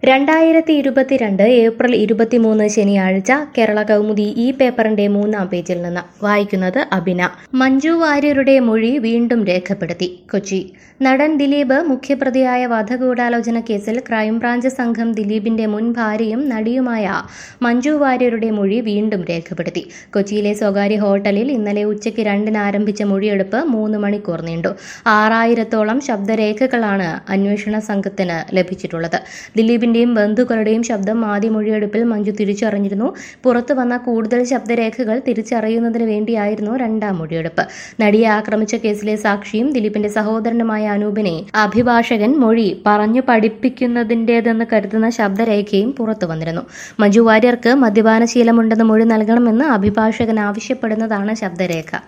രണ്ടായിരത്തി ഇരുപത്തിരണ്ട് ഏപ്രിൽ ഇരുപത്തിമൂന്ന് ശനിയാഴ്ച കേരള കൗമുദി ഈ പേപ്പറിന്റെ മൂന്നാം പേജിൽ നിന്ന് വായിക്കുന്നത് അബിന മഞ്ജു വാര്യരുടെ മൊഴി വീണ്ടും രേഖപ്പെടുത്തി കൊച്ചി നടൻ ദിലീപ് മുഖ്യപ്രതിയായ വധഗൂഢാലോചന കേസിൽ ക്രൈംബ്രാഞ്ച് സംഘം ദിലീപിന്റെ മുൻ ഭാര്യയും നടിയുമായ മഞ്ജു വാര്യരുടെ മൊഴി വീണ്ടും രേഖപ്പെടുത്തി കൊച്ചിയിലെ സ്വകാര്യ ഹോട്ടലിൽ ഇന്നലെ ഉച്ചയ്ക്ക് രണ്ടിന് ആരംഭിച്ച മൊഴിയെടുപ്പ് മൂന്ന് മണിക്കൂർ നീണ്ടു ആറായിരത്തോളം ശബ്ദരേഖകളാണ് അന്വേഷണ സംഘത്തിന് ലഭിച്ചിട്ടുള്ളത് ദിലീപിന്റെയും ബന്ധുക്കളുടെയും ശബ്ദം ആദ്യ മൊഴിയെടുപ്പിൽ മഞ്ജു തിരിച്ചറിഞ്ഞിരുന്നു പുറത്തു വന്ന കൂടുതൽ ശബ്ദരേഖകൾ തിരിച്ചറിയുന്നതിന് വേണ്ടിയായിരുന്നു രണ്ടാം മൊഴിയെടുപ്പ് നടിയെ ആക്രമിച്ച കേസിലെ സാക്ഷിയും ദിലീപിന്റെ സഹോദരനുമായ അനൂപിനെ അഭിഭാഷകൻ മൊഴി പറഞ്ഞു പഠിപ്പിക്കുന്നതിൻ്റെതെന്ന് കരുതുന്ന ശബ്ദരേഖയും പുറത്തു വന്നിരുന്നു മഞ്ജു വാര്യർക്ക് മദ്യപാന ശീലമുണ്ടെന്ന് മൊഴി നൽകണമെന്ന് അഭിഭാഷകൻ ആവശ്യപ്പെടുന്നതാണ് ശബ്ദരേഖ